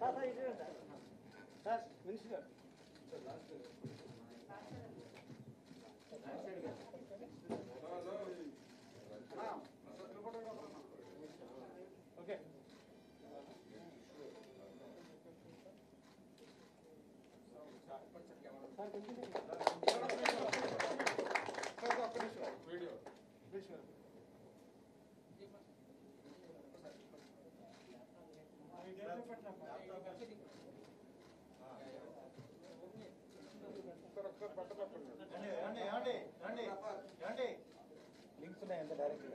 Links ఉన్నాయి అంత డైరెక్ట్గా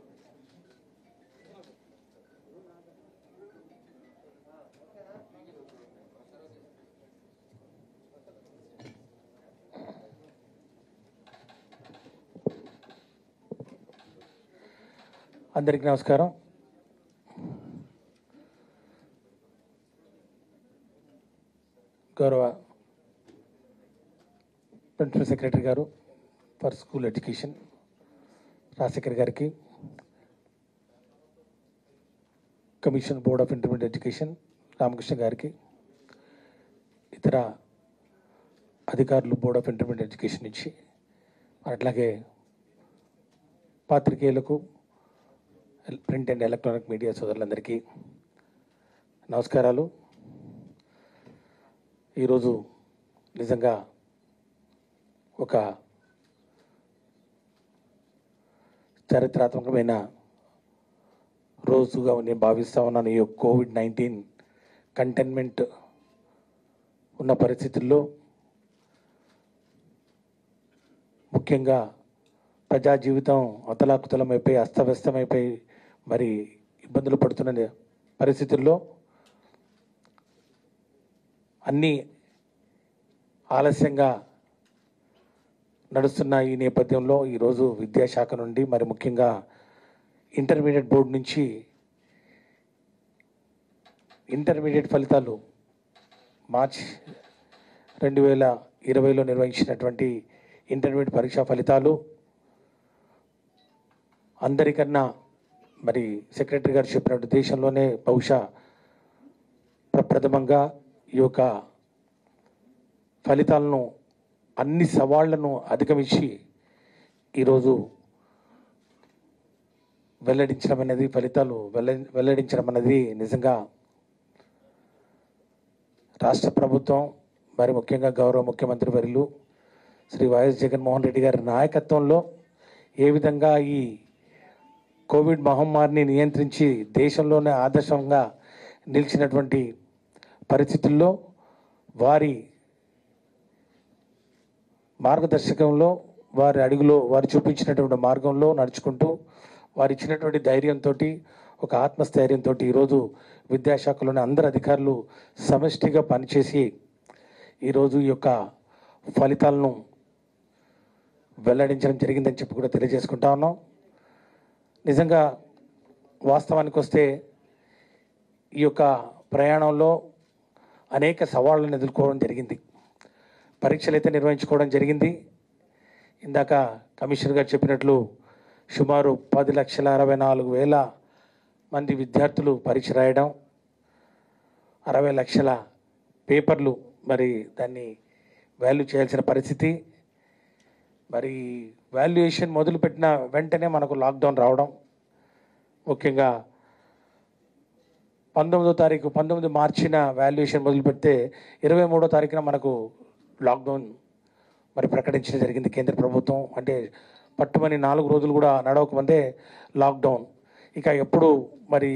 అందరికీ నమస్కారం గౌరవ ప్రిన్సిపల్ సెక్రటరీ గారు ఫర్ స్కూల్ ఎడ్యుకేషన్ రాజశేఖర్ గారికి commission board of intermediate education Ramakrishna గారికి ఇతర అధికారులు బోర్డ్ ఆఫ్ ఇంటర్మీడియట్ ఎడ్యుకేషన్ నుంచి మరి అట్లాగే పాత్రికేయులకు ప్రింట్ అండ్ ఎలక్ట్రానిక్ మీడియా సోదరులందరికీ నమస్కారాలు ఈరోజు నిజంగా ఒక చారిత్రాత్మకమైన రోజుగా నేను భావిస్తా ఉన్నాను ఈ కోవిడ్ నైన్టీన్ కంటైన్మెంట్ ఉన్న పరిస్థితుల్లో ముఖ్యంగా ప్రజా జీవితం అతలాకుతలమైపోయి అస్తవ్యస్తమైపోయి మరి ఇబ్బందులు పడుతున్న పరిస్థితుల్లో అన్నీ ఆలస్యంగా నడుస్తున్న ఈ నేపథ్యంలో ఈరోజు విద్యాశాఖ నుండి మరి ముఖ్యంగా ఇంటర్మీడియట్ బోర్డు నుంచి ఇంటర్మీడియట్ ఫలితాలు మార్చ్ రెండు వేల ఇరవైలో నిర్వహించినటువంటి ఇంటర్మీడియట్ పరీక్షా ఫలితాలు అందరికన్నా మరి సెక్రటరీ గారు చెప్పినట్టు దేశంలోనే బహుశా ప్రప్రథమంగా ఈ యొక్క ఫలితాలను అన్ని సవాళ్లను అధిగమించి ఈరోజు వెల్లడించడం అనేది ఫలితాలు వెల్ల వెల్లడించడం అనేది నిజంగా రాష్ట్ర ప్రభుత్వం మరి ముఖ్యంగా గౌరవ ముఖ్యమంత్రి వర్యులు శ్రీ వైఎస్ జగన్మోహన్ రెడ్డి గారి నాయకత్వంలో ఏ విధంగా ఈ కోవిడ్ మహమ్మారిని నియంత్రించి దేశంలోనే ఆదర్శంగా నిలిచినటువంటి పరిస్థితుల్లో వారి మార్గదర్శకంలో వారి అడుగులో వారు చూపించినటువంటి మార్గంలో నడుచుకుంటూ వారు ఇచ్చినటువంటి ధైర్యంతో ఒక ఆత్మస్థైర్యంతో ఈరోజు విద్యాశాఖలోని అందరు అధికారులు సమష్టిగా పనిచేసి ఈరోజు ఈ యొక్క ఫలితాలను వెల్లడించడం జరిగిందని చెప్పి కూడా తెలియజేసుకుంటా ఉన్నాం నిజంగా వాస్తవానికి వస్తే ఈ యొక్క ప్రయాణంలో అనేక సవాళ్ళను ఎదుర్కోవడం జరిగింది పరీక్షలు అయితే నిర్వహించుకోవడం జరిగింది ఇందాక కమిషనర్ గారు చెప్పినట్లు సుమారు పది లక్షల అరవై నాలుగు వేల మంది విద్యార్థులు పరీక్ష రాయడం అరవై లక్షల పేపర్లు మరి దాన్ని వాల్యూ చేయాల్సిన పరిస్థితి మరి వాల్యుయేషన్ మొదలుపెట్టిన వెంటనే మనకు లాక్డౌన్ రావడం ముఖ్యంగా పంతొమ్మిదో తారీఖు పంతొమ్మిది మార్చిన వాల్యుయేషన్ మొదలు పెడితే ఇరవై మూడో తారీఖున మనకు లాక్డౌన్ మరి ప్రకటించడం జరిగింది కేంద్ర ప్రభుత్వం అంటే పట్టుమని నాలుగు రోజులు కూడా నడవకముందే లాక్డౌన్ ఇక ఎప్పుడు మరి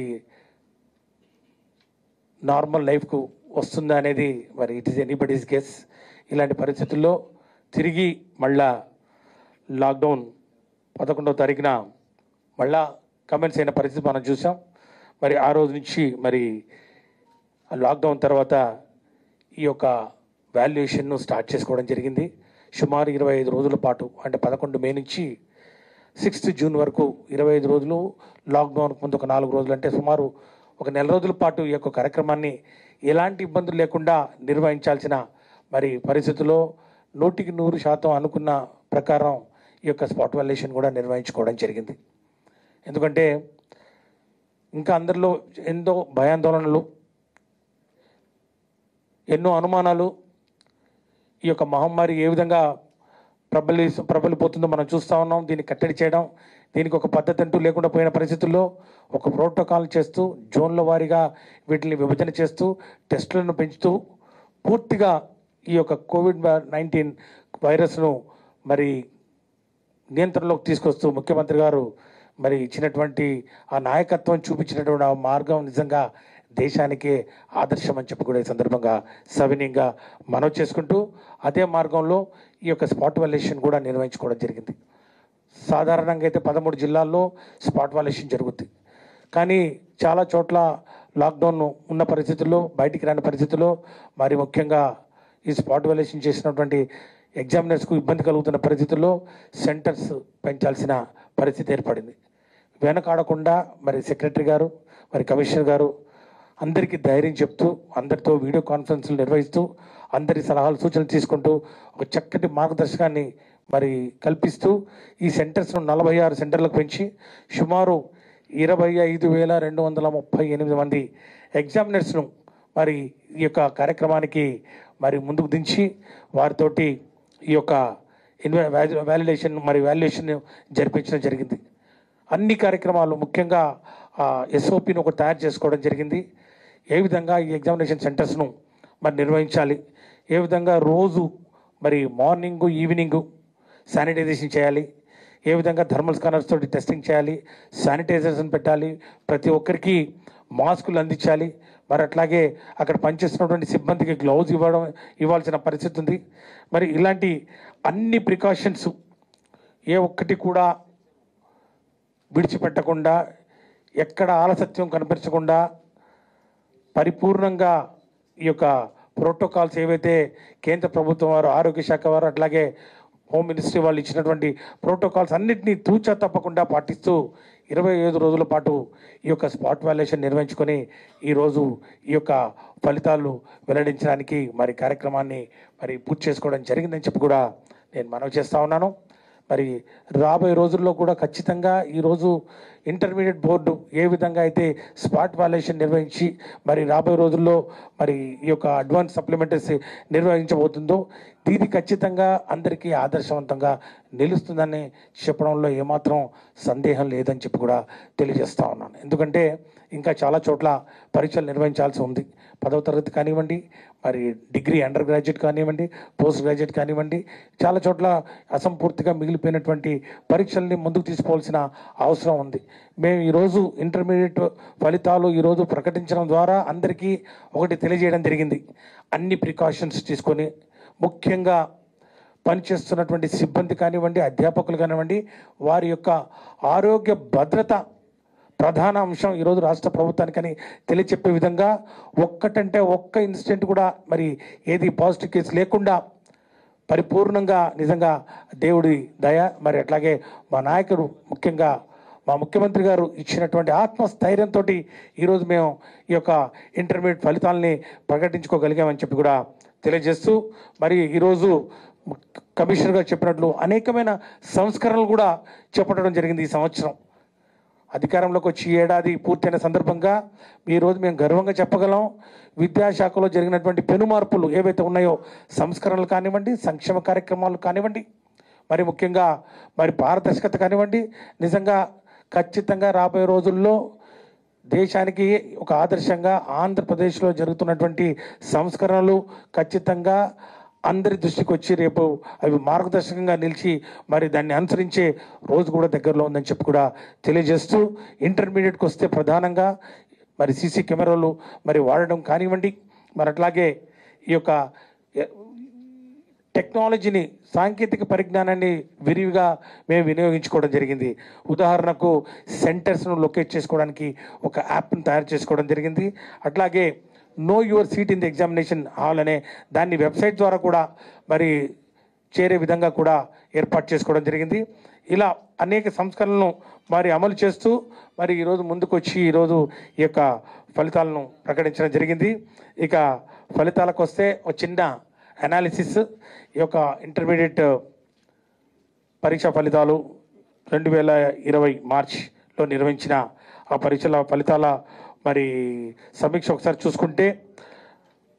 నార్మల్ లైఫ్కు వస్తుందా అనేది మరి ఇట్ ఈస్ ఎనీబడీస్ గెస్ ఇలాంటి పరిస్థితుల్లో తిరిగి మళ్ళా లాక్డౌన్ పదకొండవ తారీఖున మళ్ళా కమెంట్స్ అయిన పరిస్థితి మనం చూసాం మరి ఆ రోజు నుంచి మరి ఆ లాక్డౌన్ తర్వాత ఈ యొక్క వాల్యుయేషన్ను స్టార్ట్ చేసుకోవడం జరిగింది సుమారు ఇరవై ఐదు రోజుల పాటు అంటే పదకొండు మే నుంచి సిక్స్త్ జూన్ వరకు ఇరవై ఐదు రోజులు లాక్డౌన్ ముందు ఒక నాలుగు రోజులు అంటే సుమారు ఒక నెల రోజుల పాటు ఈ యొక్క కార్యక్రమాన్ని ఎలాంటి ఇబ్బందులు లేకుండా నిర్వహించాల్సిన మరి పరిస్థితుల్లో నూటికి నూరు శాతం అనుకున్న ప్రకారం ఈ యొక్క స్పాట్ వాల్యుయేషన్ కూడా నిర్వహించుకోవడం జరిగింది ఎందుకంటే ఇంకా అందరిలో ఎంతో భయాందోళనలు ఎన్నో అనుమానాలు ఈ యొక్క మహమ్మారి ఏ విధంగా ప్రబలి ప్రబలిపోతుందో మనం చూస్తూ ఉన్నాం దీన్ని కట్టడి చేయడం దీనికి ఒక పద్ధతి అంటూ లేకుండా పోయిన పరిస్థితుల్లో ఒక ప్రోటోకాల్ చేస్తూ జోన్ల వారీగా వీటిని విభజన చేస్తూ టెస్టులను పెంచుతూ పూర్తిగా ఈ యొక్క కోవిడ్ నైన్టీన్ వైరస్ను మరి నియంత్రణలోకి తీసుకొస్తూ ముఖ్యమంత్రి గారు మరి ఇచ్చినటువంటి ఆ నాయకత్వం చూపించినటువంటి ఆ మార్గం నిజంగా దేశానికే ఆదర్శం అని చెప్పి కూడా ఈ సందర్భంగా సవినీయంగా మనవి చేసుకుంటూ అదే మార్గంలో ఈ యొక్క స్పాట్ వాల్యుయేషన్ కూడా నిర్వహించుకోవడం జరిగింది సాధారణంగా అయితే పదమూడు జిల్లాల్లో స్పాట్ వాల్యుయేషన్ జరుగుద్ది కానీ చాలా చోట్ల లాక్డౌన్ ఉన్న పరిస్థితుల్లో బయటికి రాని పరిస్థితుల్లో మరి ముఖ్యంగా ఈ స్పాట్ వాల్యుయేషన్ చేసినటువంటి ఎగ్జామినర్స్కు ఇబ్బంది కలుగుతున్న పరిస్థితుల్లో సెంటర్స్ పెంచాల్సిన పరిస్థితి ఏర్పడింది వెనకాడకుండా మరి సెక్రటరీ గారు మరి కమిషనర్ గారు అందరికీ ధైర్యం చెప్తూ అందరితో వీడియో కాన్ఫరెన్స్లు నిర్వహిస్తూ అందరి సలహాలు సూచనలు తీసుకుంటూ ఒక చక్కటి మార్గదర్శకాన్ని మరి కల్పిస్తూ ఈ సెంటర్స్ను నలభై ఆరు సెంటర్లకు పెంచి సుమారు ఇరవై ఐదు వేల రెండు వందల ముప్పై ఎనిమిది మంది ఎగ్జామినర్స్ను మరి ఈ యొక్క కార్యక్రమానికి మరి ముందుకు దించి వారితోటి ఈ యొక్క ఇన్వా వ్యాలిడేషన్ మరి వాల్యుయేషన్ జరిపించడం జరిగింది అన్ని కార్యక్రమాలు ముఖ్యంగా ఎస్ఓపిని ఒకటి తయారు చేసుకోవడం జరిగింది ఏ విధంగా ఈ ఎగ్జామినేషన్ సెంటర్స్ను మరి నిర్వహించాలి ఏ విధంగా రోజు మరి మార్నింగ్ ఈవినింగ్ శానిటైజేషన్ చేయాలి ఏ విధంగా థర్మల్ స్కానర్స్ తోటి టెస్టింగ్ చేయాలి శానిటైజేషన్ పెట్టాలి ప్రతి ఒక్కరికి మాస్కులు అందించాలి మరి అట్లాగే అక్కడ పనిచేస్తున్నటువంటి సిబ్బందికి గ్లౌజ్ ఇవ్వడం ఇవ్వాల్సిన పరిస్థితి ఉంది మరి ఇలాంటి అన్ని ప్రికాషన్స్ ఏ ఒక్కటి కూడా విడిచిపెట్టకుండా ఎక్కడ ఆలసత్యం కనిపించకుండా పరిపూర్ణంగా ఈ యొక్క ప్రోటోకాల్స్ ఏవైతే కేంద్ర ప్రభుత్వం వారు ఆరోగ్య శాఖ వారు అట్లాగే హోమ్ మినిస్ట్రీ వాళ్ళు ఇచ్చినటువంటి ప్రోటోకాల్స్ అన్నింటినీ తూచా తప్పకుండా పాటిస్తూ ఇరవై ఐదు రోజుల పాటు ఈ యొక్క స్పాట్ వాల్యుయేషన్ నిర్వహించుకొని ఈరోజు ఈ యొక్క ఫలితాలు వెల్లడించడానికి మరి కార్యక్రమాన్ని మరి పూర్తి చేసుకోవడం జరిగిందని చెప్పి కూడా నేను మనవి చేస్తా ఉన్నాను మరి రాబోయే రోజుల్లో కూడా ఖచ్చితంగా ఈరోజు ఇంటర్మీడియట్ బోర్డు ఏ విధంగా అయితే స్పాట్ వాల్యుయేషన్ నిర్వహించి మరి రాబోయే రోజుల్లో మరి ఈ యొక్క అడ్వాన్స్ సప్లిమెంటరీస్ నిర్వహించబోతుందో ఇది ఖచ్చితంగా అందరికీ ఆదర్శవంతంగా నిలుస్తుందని చెప్పడంలో ఏమాత్రం సందేహం లేదని చెప్పి కూడా తెలియజేస్తా ఉన్నాను ఎందుకంటే ఇంకా చాలా చోట్ల పరీక్షలు నిర్వహించాల్సి ఉంది పదవ తరగతి కానివ్వండి మరి డిగ్రీ అండర్ గ్రాడ్యుయేట్ కానివ్వండి పోస్ట్ గ్రాడ్యుయేట్ కానివ్వండి చాలా చోట్ల అసంపూర్తిగా మిగిలిపోయినటువంటి పరీక్షల్ని ముందుకు తీసుకోవాల్సిన అవసరం ఉంది మేము ఈరోజు ఇంటర్మీడియట్ ఫలితాలు ఈరోజు ప్రకటించడం ద్వారా అందరికీ ఒకటి తెలియజేయడం జరిగింది అన్ని ప్రికాషన్స్ తీసుకొని ముఖ్యంగా పనిచేస్తున్నటువంటి సిబ్బంది కానివ్వండి అధ్యాపకులు కానివ్వండి వారి యొక్క ఆరోగ్య భద్రత ప్రధాన అంశం ఈరోజు రాష్ట్ర ప్రభుత్వానికని తెలియచెప్పే విధంగా ఒక్కటంటే ఒక్క ఇన్సిడెంట్ కూడా మరి ఏది పాజిటివ్ కేసు లేకుండా పరిపూర్ణంగా నిజంగా దేవుడి దయ మరి అట్లాగే మా నాయకుడు ముఖ్యంగా మా ముఖ్యమంత్రి గారు ఇచ్చినటువంటి ఆత్మస్థైర్యంతో ఈరోజు మేము ఈ యొక్క ఇంటర్మీడియట్ ఫలితాలని ప్రకటించుకోగలిగామని చెప్పి కూడా తెలియజేస్తూ మరి ఈరోజు కమిషనర్ గారు చెప్పినట్లు అనేకమైన సంస్కరణలు కూడా చెప్పడం జరిగింది ఈ సంవత్సరం అధికారంలోకి వచ్చి ఈ ఏడాది పూర్తయిన సందర్భంగా ఈరోజు మేము గర్వంగా చెప్పగలం విద్యాశాఖలో జరిగినటువంటి పెను మార్పులు ఏవైతే ఉన్నాయో సంస్కరణలు కానివ్వండి సంక్షేమ కార్యక్రమాలు కానివ్వండి మరి ముఖ్యంగా మరి పారదర్శకత కానివ్వండి నిజంగా ఖచ్చితంగా రాబోయే రోజుల్లో దేశానికి ఒక ఆదర్శంగా ఆంధ్రప్రదేశ్లో జరుగుతున్నటువంటి సంస్కరణలు ఖచ్చితంగా అందరి దృష్టికి వచ్చి రేపు అవి మార్గదర్శకంగా నిలిచి మరి దాన్ని అనుసరించే రోజు కూడా దగ్గరలో ఉందని చెప్పి కూడా తెలియజేస్తూ ఇంటర్మీడియట్కి వస్తే ప్రధానంగా మరి సీసీ కెమెరాలు మరి వాడడం కానివ్వండి మరి అట్లాగే ఈ యొక్క టెక్నాలజీని సాంకేతిక పరిజ్ఞానాన్ని విరివిగా మేము వినియోగించుకోవడం జరిగింది ఉదాహరణకు సెంటర్స్ను లొకేట్ చేసుకోవడానికి ఒక యాప్ను తయారు చేసుకోవడం జరిగింది అట్లాగే know your seat in the examination hall అనే దాన్ని వెబ్సైట్ ద్వారా కూడా మరి చేరే విధంగా కూడా ఏర్పాటు చేసుకోవడం జరిగింది ఇలా అనేక సంస్కరణలను మరి అమలు చేస్తూ మరి ఈరోజు ముందుకు వచ్చి ఈరోజు ఈ యొక్క ఫలితాలను ప్రకటించడం జరిగింది ఇక ఫలితాలకు వస్తే ఒక చిన్న అనాలిసిస్ ఈ యొక్క ఇంటర్మీడియట్ పరీక్ష ఫలితాలు రెండు వేల ఇరవై మార్చ్లో నిర్వహించిన ఆ పరీక్షల ఫలితాల మరి సమీక్ష ఒకసారి చూసుకుంటే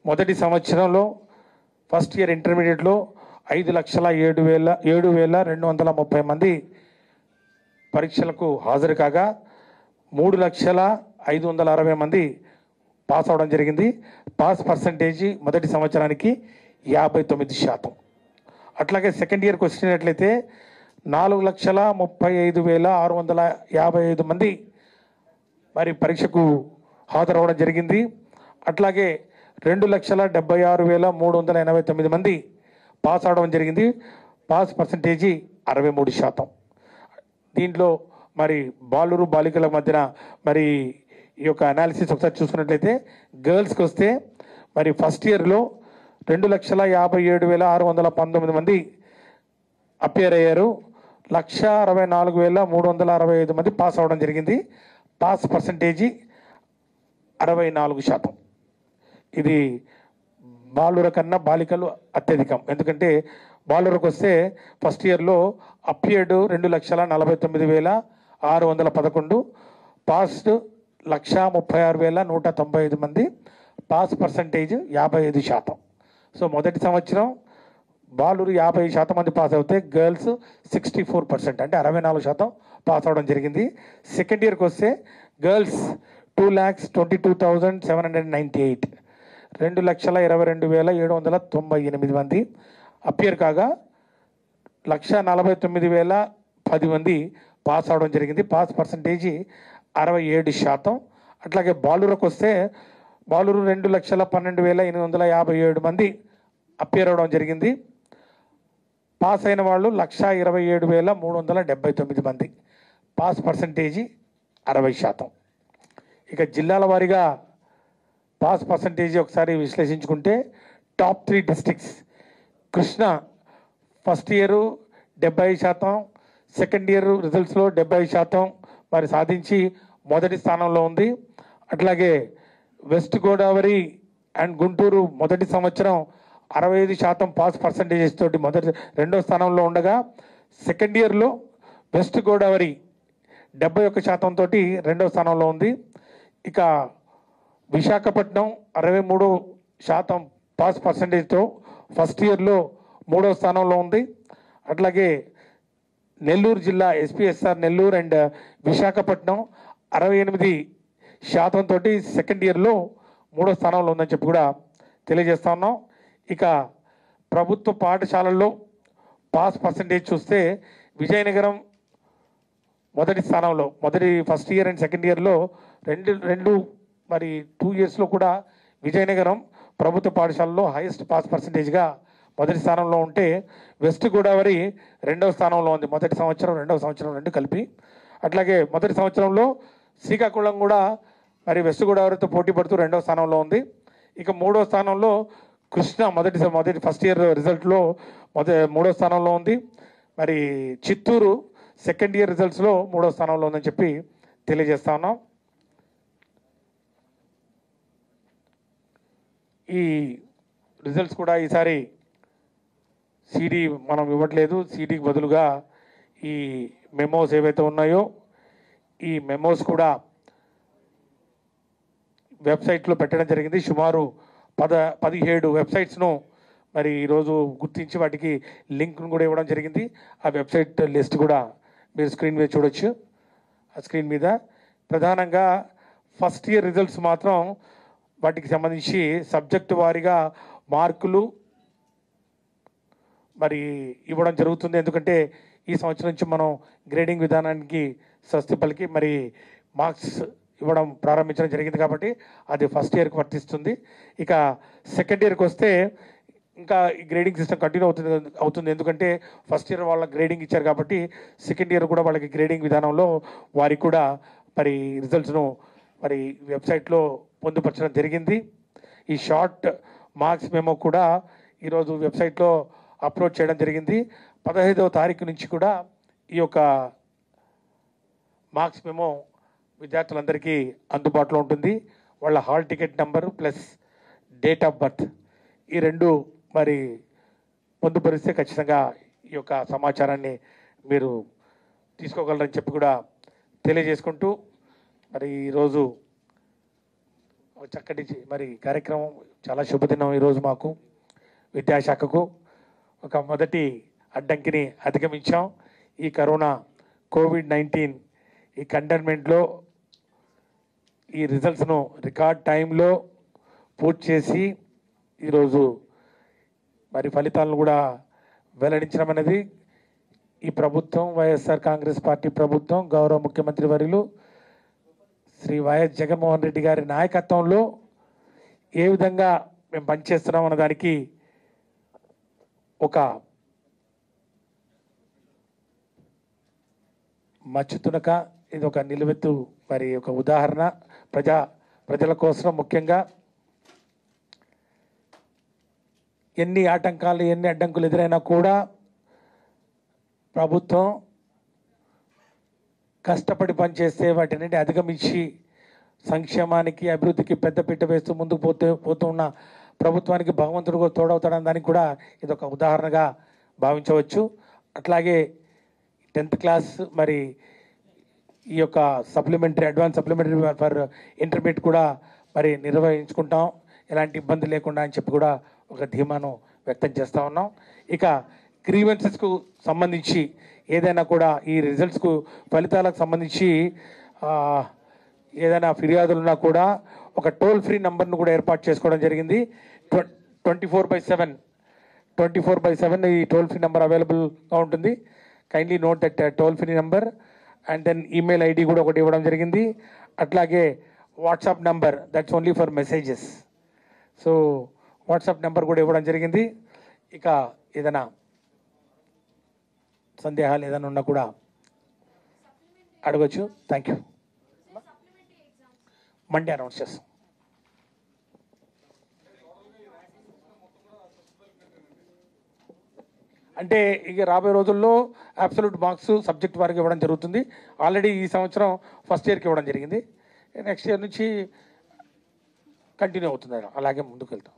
మొదటి సంవత్సరంలో ఫస్ట్ ఇయర్ ఇంటర్మీడియట్లో ఐదు లక్షల ఏడు వేల ఏడు వేల రెండు వందల ముప్పై మంది పరీక్షలకు హాజరు కాగా మూడు లక్షల ఐదు వందల అరవై మంది పాస్ అవడం జరిగింది పాస్ పర్సంటేజీ మొదటి సంవత్సరానికి యాభై తొమ్మిది శాతం అట్లాగే సెకండ్ ఇయర్కి వచ్చినట్లయితే నాలుగు లక్షల ముప్పై ఐదు వేల ఆరు వందల యాభై ఐదు మంది మరి పరీక్షకు హాజరవడం జరిగింది అట్లాగే రెండు లక్షల డెబ్బై ఆరు వేల మూడు వందల ఎనభై తొమ్మిది మంది పాస్ అవడం జరిగింది పాస్ పర్సంటేజీ అరవై మూడు శాతం దీంట్లో మరి బాలురు బాలికల మధ్యన మరి ఈ యొక్క అనాలిసిస్ ఒకసారి చూసుకున్నట్లయితే గర్ల్స్కి వస్తే మరి ఫస్ట్ ఇయర్లో రెండు లక్షల యాభై ఏడు వేల ఆరు వందల పంతొమ్మిది మంది అపేర్ అయ్యారు లక్ష అరవై నాలుగు వేల మూడు వందల అరవై ఐదు మంది పాస్ అవ్వడం జరిగింది పాస్ పర్సంటేజీ అరవై నాలుగు శాతం ఇది బాలుర కన్నా బాలికలు అత్యధికం ఎందుకంటే బాలురకు వస్తే ఫస్ట్ ఇయర్లో అపియర్డ్ రెండు లక్షల నలభై తొమ్మిది వేల ఆరు వందల పదకొండు పాస్డ్ లక్ష ముప్పై ఆరు వేల నూట తొంభై ఐదు మంది పాస్ పర్సంటేజ్ యాభై ఐదు శాతం సో మొదటి సంవత్సరం బాలురు యాభై శాతం మంది పాస్ అవుతే గర్ల్స్ సిక్స్టీ ఫోర్ పర్సెంట్ అంటే అరవై నాలుగు శాతం పాస్ అవడం జరిగింది సెకండ్ ఇయర్కి వస్తే girls two lakhs twenty two thousand seven hundred ninety eight రెండు లక్షల ఇరవై రెండు వేల ఏడు వందల తొంభై ఎనిమిది మంది అపియర్ కాగా లక్ష నలభై తొమ్మిది వేల పది మంది పాస్ అవడం జరిగింది పాస్ పర్సంటేజీ అరవై ఏడు శాతం అట్లాగే బాలురకు వస్తే బాలురు రెండు లక్షల పన్నెండు వేల ఎనిమిది వందల యాభై ఏడు మంది అపియర్ అవడం జరిగింది పాస్ అయిన వాళ్ళు లక్ష ఇరవై ఏడు వేల మూడు వందల డెబ్బై తొమ్మిది మంది పాస్ పర్సంటేజీ అరవై శాతం ఇక జిల్లాల వారీగా పాస్ పర్సంటేజీ ఒకసారి విశ్లేషించుకుంటే top three districts Krishna first year డెబ్బై శాతం సెకండ్ ఇయర్ రిజల్ట్స్లో డెబ్బై శాతం మరి సాధించి మొదటి స్థానంలో ఉంది అట్లాగే వెస్ట్ గోదావరి అండ్ గుంటూరు మొదటి సంవత్సరం అరవై ఐదు శాతం పాస్ పర్సంటేజెస్ తోటి మొదటి రెండో స్థానంలో ఉండగా సెకండ్ ఇయర్లో వెస్ట్ గోదావరి డెబ్బై ఒక్క శాతం తోటి రెండో స్థానంలో ఉంది ఇక విశాఖపట్నం అరవై మూడు శాతం పాస్ పర్సంటేజ్తో ఫస్ట్ ఇయర్లో మూడో స్థానంలో ఉంది అట్లాగే నెల్లూరు జిల్లా ఎస్పీఎస్ఆర్ నెల్లూరు అండ్ విశాఖపట్నం అరవై ఎనిమిది శాతం తోటి సెకండ్ ఇయర్లో మూడో స్థానంలో ఉందని చెప్పి కూడా తెలియజేస్తా ఉన్నాం ఇక ప్రభుత్వ పాఠశాలల్లో పాస్ పర్సంటేజ్ చూస్తే విజయనగరం మొదటి స్థానంలో మొదటి ఫస్ట్ ఇయర్ అండ్ సెకండ్ ఇయర్లో రెండు రెండు మరి టూ ఇయర్స్లో కూడా విజయనగరం ప్రభుత్వ పాఠశాలలో హైయెస్ట్ పాస్ పర్సంటేజ్గా మొదటి స్థానంలో ఉంటే వెస్ట్ గోదావరి రెండవ స్థానంలో ఉంది మొదటి సంవత్సరం రెండవ సంవత్సరం రెండు కలిపి అట్లాగే మొదటి సంవత్సరంలో శ్రీకాకుళం కూడా మరి వెస్ట్ గోదావరితో పోటీ పడుతూ రెండవ స్థానంలో ఉంది ఇక మూడో స్థానంలో కృష్ణ మొదటి మొదటి ఫస్ట్ ఇయర్ రిజల్ట్లో మొదటి మూడో స్థానంలో ఉంది మరి చిత్తూరు సెకండ్ ఇయర్ రిజల్ట్స్లో మూడో స్థానంలో ఉందని చెప్పి తెలియజేస్తా ఉన్నాం ఈ రిజల్ట్స్ కూడా ఈసారి సీడీ మనం ఇవ్వట్లేదు సీడీకి బదులుగా ఈ మెమోస్ ఏవైతే ఉన్నాయో ఈ మెమోస్ కూడా వెబ్సైట్లో పెట్టడం జరిగింది సుమారు పద పదిహేడు వెబ్సైట్స్ను మరి ఈరోజు గుర్తించి వాటికి లింక్ను కూడా ఇవ్వడం జరిగింది ఆ వెబ్సైట్ లిస్ట్ కూడా మీరు స్క్రీన్ మీద చూడొచ్చు ఆ స్క్రీన్ మీద ప్రధానంగా ఫస్ట్ ఇయర్ రిజల్ట్స్ మాత్రం వాటికి సంబంధించి సబ్జెక్టు వారీగా మార్కులు మరి ఇవ్వడం జరుగుతుంది ఎందుకంటే ఈ సంవత్సరం నుంచి మనం గ్రేడింగ్ విధానానికి స్వస్తి పలికి మరి మార్క్స్ ఇవ్వడం ప్రారంభించడం జరిగింది కాబట్టి అది ఫస్ట్ ఇయర్కి వర్తిస్తుంది ఇక సెకండ్ ఇయర్కి వస్తే ఇంకా ఈ గ్రేడింగ్ సిస్టమ్ కంటిన్యూ అవుతుంది అవుతుంది ఎందుకంటే ఫస్ట్ ఇయర్ వాళ్ళ గ్రేడింగ్ ఇచ్చారు కాబట్టి సెకండ్ ఇయర్ కూడా వాళ్ళకి గ్రేడింగ్ విధానంలో వారికి కూడా మరి రిజల్ట్స్ను మరి వెబ్సైట్లో పొందుపరచడం జరిగింది ఈ షార్ట్ మార్క్స్ మేము కూడా ఈరోజు వెబ్సైట్లో అప్లోడ్ చేయడం జరిగింది పదహైదవ తారీఖు నుంచి కూడా ఈ యొక్క మార్క్స్ మేము విద్యార్థులందరికీ అందుబాటులో ఉంటుంది వాళ్ళ hall ticket number plus date of birth ఈ రెండు మరి పొందుపరిస్తే ఖచ్చితంగా ఈ యొక్క సమాచారాన్ని మీరు తీసుకోగలరని చెప్పి కూడా తెలియజేసుకుంటూ మరి ఈరోజు ఒక చక్కటి చి- మరి కార్యక్రమం చాలా శుభదినం ఈరోజు మాకు విద్యాశాఖకు ఒక మొదటి అడ్డంకిని అధిగమించాం ఈ కరోనా కోవిడ్ నైన్టీన్ ఈ కంటైన్మెంట్లో ఈ రిజల్ట్స్ను రికార్డ్ టైంలో పూర్తి చేసి ఈరోజు మరి ఫలితాలను కూడా వెల్లడించడం అనేది ఈ ప్రభుత్వం వైఎస్ఆర్ కాంగ్రెస్ పార్టీ ప్రభుత్వం గౌరవ ముఖ్యమంత్రి వర్యులు శ్రీ వైఎస్ జగన్మోహన్ రెడ్డి గారి నాయకత్వంలో ఏ విధంగా మేము పనిచేస్తున్నాం అన్న దానికి ఒక మచ్చుతునక ఇది ఒక నిలువెత్తు మరి ఒక ఉదాహరణ ప్రజా ప్రజల కోసం ముఖ్యంగా ఎన్ని ఆటంకాలు ఎన్ని అడ్డంకులు ఎదురైనా కూడా ప్రభుత్వం కష్టపడి పనిచేస్తే వాటిని అధిగమించి సంక్షేమానికి అభివృద్ధికి పెద్దపీట వేస్తూ ముందుకు పోతూ పోతూ ఉన్న ప్రభుత్వానికి భగవంతుడు కూడా తోడవుతాడని దానికి కూడా ఇది ఒక ఉదాహరణగా భావించవచ్చు అట్లాగే టెన్త్ క్లాస్ మరి ఈ యొక్క supplementary advance supplementary for intermediate కూడా మరి నిర్వహించుకుంటాం ఎలాంటి ఇబ్బంది లేకుండా అని చెప్పి కూడా ఒక ధీమాను వ్యక్తం చేస్తూ ఉన్నాం ఇక గ్రీవెన్సెస్కు సంబంధించి ఏదైనా కూడా ఈ రిజల్ట్స్కు ఫలితాలకు సంబంధించి ఆ, ఏదైనా ఫిర్యాదులు ఉన్నా కూడా ఒక టోల్ ఫ్రీ నంబర్ను కూడా ఏర్పాటు చేసుకోవడం జరిగింది twenty four by seven twenty four by seven ఈ టోల్ ఫ్రీ నెంబర్ అవైలబుల్గా ఉంటుంది kindly note that toll free number and then email ID కూడా ఒకటి ఇవ్వడం జరిగింది అట్లాగే WhatsApp number that's only for messages so WhatsApp number కూడా ఇవ్వడం జరిగింది ఇక ఏదైనా సందేహాలు ఏదైనా ఉన్నా కూడా అడగచ్చు థ్యాంక్ యూ మండే అనౌన్స్ చేస్తాం అంటే ఇక రాబోయే రోజుల్లో అబ్సల్యూట్ మార్క్స్ సబ్జెక్ట్ వారికి ఇవ్వడం జరుగుతుంది ఆల్రెడీ ఈ సంవత్సరం ఫస్ట్ ఇయర్కి ఇవ్వడం జరిగింది నెక్స్ట్ ఇయర్ నుంచి కంటిన్యూ అవుతుంది అలాగే ముందుకు వెళ్తాం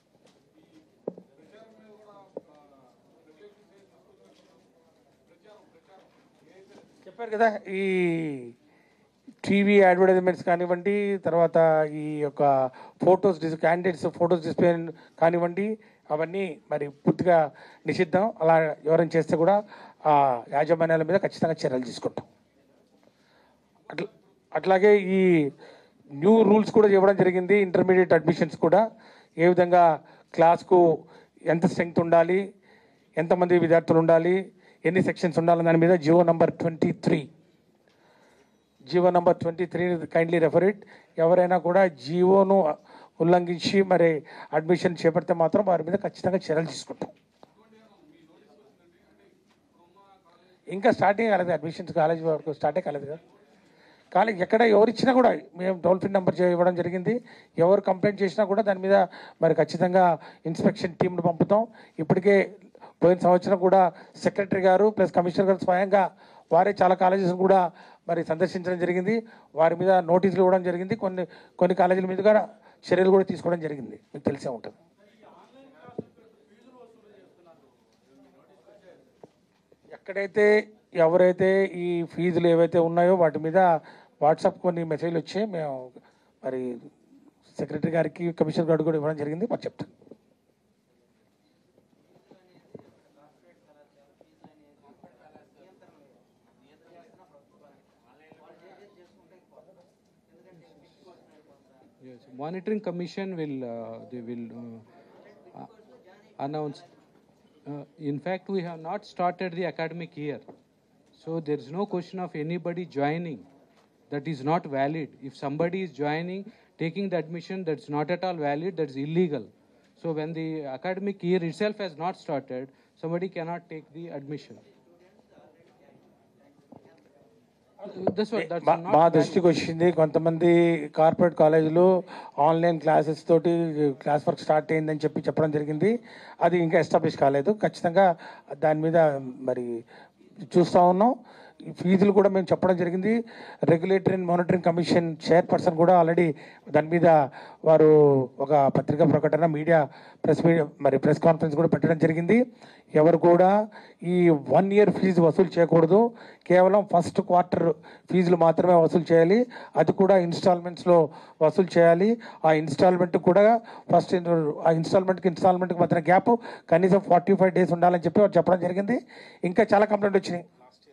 చెప్పారు కదా ఈ టీవీ అడ్వర్టైజ్మెంట్స్ కానివ్వండి తర్వాత ఈ యొక్క photos these candidates photos display కానివ్వండి అవన్నీ మరి పూర్తిగా నిషిద్ధం అలా ఎవరైనా చేస్తే కూడా ఆ యాజమాన్యాల మీద ఖచ్చితంగా చర్యలు తీసుకుంటాం అట్లా అట్లాగే ఈ న్యూ రూల్స్ కూడా ఇవ్వడం జరిగింది ఇంటర్మీడియట్ అడ్మిషన్స్ కూడా ఏ విధంగా క్లాస్కు ఎంత స్ట్రెంగ్త్ ఉండాలి ఎంతమంది విద్యార్థులు ఉండాలి ఎన్ని సెక్షన్స్ ఉండాలి దాని మీద GO number twenty three GO number twenty three kindly refer it ఎవరైనా కూడా జీవోను ఉల్లంఘించి మరి అడ్మిషన్ చేపడితే మాత్రం వారి మీద ఖచ్చితంగా చర్యలు తీసుకుంటాం ఇంకా స్టార్టింగ్ కాలేదు అడ్మిషన్స్ కాలేజ్ వరకు స్టార్టే కాలేదు కదా కాలేజ్ ఎక్కడ ఎవరు ఇచ్చినా కూడా మేము టోల్ ఫ్రీ నెంబర్ ఇవ్వడం జరిగింది ఎవరు కంప్లైంట్ చేసినా కూడా దాని మీద మరి ఖచ్చితంగా ఇన్స్పెక్షన్ టీంను పంపుతాం ఇప్పటికే పోయిన సంవత్సరం కూడా సెక్రటరీ గారు ప్లస్ కమిషనర్ గారు స్వయంగా వారే చాలా కాలేజెస్ కూడా మరి సందర్శించడం జరిగింది వారి మీద నోటీసులు ఇవ్వడం జరిగింది కొన్ని కొన్ని కాలేజీల మీద కూడా చర్యలు కూడా తీసుకోవడం జరిగింది మీకు తెలిసే ఉంటుంది ఎక్కడైతే ఎవరైతే ఈ ఫీజులు ఏవైతే ఉన్నాయో వాటి మీద వాట్సాప్ కొన్ని మెసేజ్లు వచ్చాయి మేము మరి సెక్రటరీ గారికి కమిషనర్ గారికి కూడా ఇవ్వడం జరిగింది మాకు చెప్తాను Yes, monitoring commission will, uh, they will uh, uh, announce. Uh, In fact, we have not started the academic year. So there is no question of anybody joining. That is not valid. If somebody is joining, taking the admission, that's not at all valid, that's illegal. So when the academic year itself has not started, somebody cannot take the admission. That's what, that's మా not మా valid. దృష్టికి వచ్చింది కొంతమంది corporate కాలేజీలు online classes తోటి class work start అయిందని చెప్పి చెప్పడం జరిగింది అది ఇంకా ఎస్టాబ్లిష్ కాలేదు ఖచ్చితంగా దాని మీద మరి చూస్తూ ఉన్నాం ఈ ఫీజులు కూడా మేము చెప్పడం జరిగింది regulatory and monitoring commission chairperson కూడా ఆల్రెడీ దాని మీద వారు ఒక పత్రికా ప్రకటన మీడియా ప్రెస్ మీడియా మరి ప్రెస్ కాన్ఫరెన్స్ కూడా పెట్టడం జరిగింది ఎవరు కూడా ఈ వన్ ఇయర్ ఫీజు వసూలు చేయకూడదు కేవలం ఫస్ట్ క్వార్టర్ ఫీజులు మాత్రమే వసూలు చేయాలి అది కూడా ఇన్స్టాల్మెంట్స్లో వసూలు చేయాలి ఆ ఇన్స్టాల్మెంట్ కూడా ఫస్ట్ ఆ ఇన్స్టాల్మెంట్కి ఇన్స్టాల్మెంట్కి మధ్యన గ్యాప్ కనీసం ఫార్టీ ఫైవ్ డేస్ ఉండాలని చెప్పి వారు చెప్పడం జరిగింది ఇంకా చాలా కంప్లైంట్ వచ్చినాయి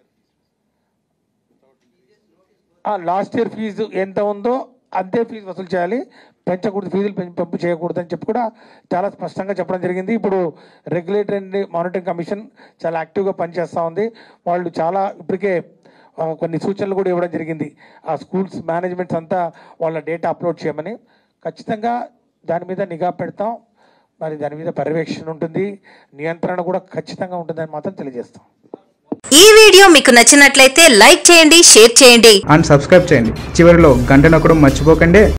లాస్ట్ ఇయర్ ఫీజు ఎంత ఉందో అంతే ఫీజు వసూలు చేయాలి పెంచకూడదు ఫీజులు పెం- పెంపు చేయకూడదు అని చెప్పి కూడా చాలా స్పష్టంగా చెప్పడం జరిగింది ఇప్పుడు రెగ్యులేటరీ అండ్ మానిటరింగ్ కమిషన్ చాలా యాక్టివ్గా పనిచేస్తూ ఉంది వాళ్ళు చాలా ఇప్పటికే ఆ, కొన్ని సూచనలు కూడా ఇవ్వడం జరిగింది ఆ స్కూల్స్ మేనేజ్మెంట్స్ అంతా వాళ్ళ డేటా అప్లోడ్ చేయమని ఖచ్చితంగా దాని మీద నిఘా పెడతాం మరి దాని మీద పర్యవేక్షణ ఉంటుంది నియంత్రణ కూడా ఖచ్చితంగా ఉంటుందని మాత్రం తెలియజేస్తాం ఈ వీడియో మీకు నచ్చినట్లయితే లైక్ చేయండి షేర్ చేయండి అండ్ సబ్స్క్రైబ్ చేయండి చివరిలో గంట నొక్కడం మర్చిపోకండి